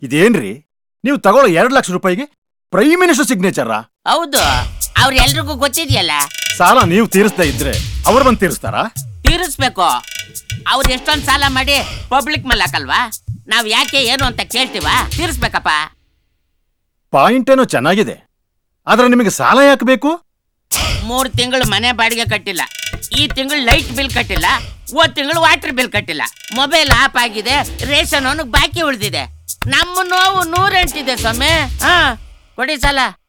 ಇದೇನ್ರಿ ನೀವು ತಗೊಳ್ಳೋ ಎರಡು ಲಕ್ಷ ರೂಪಾಯಿಗೆ ಪ್ರೈಮ್ ಮಿನಿಸ್ಟರ್ ಸಿಗ್ನೇಚರಾ ಹೌದು ಅವ್ರ ಎಲ್ರಿಗೂ ಗೊತ್ತಿದೆಯಲ್ಲ ಸಾಲ ನೀವು ತೀರಿಸ್ತಾ ಇದ್ರೆ ಅವ್ರು ಬಂದು ತೀರಿಸ್ತಾರಾ ತೀರಿಸ್ಬೇಕು ಅವ್ರು ಎಷ್ಟೊಂದ್ ಸಾಲ ಮಾಡಿ ಪಬ್ಲಿಕ್ ಮಲ್ಲಾಕಲ್ವಾ ನಾವ್ ಯಾಕೆ ಏನು ಅಂತ ಕೇಳ್ತೀವ ತೀರಿಸ್ಬೇಕಪ್ಪ ಪಾಯಿಂಟ್ ಏನೋ ಚೆನ್ನಾಗಿದೆ ಆದ್ರೆ ನಿಮಗೆ ಸಾಲ ಯಾಕೆ ಬೇಕು ಮೂರ್ ತಿಂಗಳು ಮನೆ ಬಾಡಿಗೆ ಕಟ್ಟಿಲ್ಲ ಈ ತಿಂಗಳು ಲೈಟ್ ಬಿಲ್ ಕಟ್ಟಿಲ್ಲ ಹೋದ್ ತಿಂಗಳು ವಾಟರ್ ಬಿಲ್ ಕಟ್ಟಿಲ್ಲ ಮೊಬೈಲ್ ಆಫ್ ಆಗಿದೆ ರೇಷನ್ ಅವನಿಗೆ ಬಾಕಿ ಉಳಿದಿದೆ ನಮ್ಮ ನೋವು ನೂರೆಂಟಿದೆ ಸ್ವಾಮಿ ಹಾ ಕೊಡಿ ಸಾಲ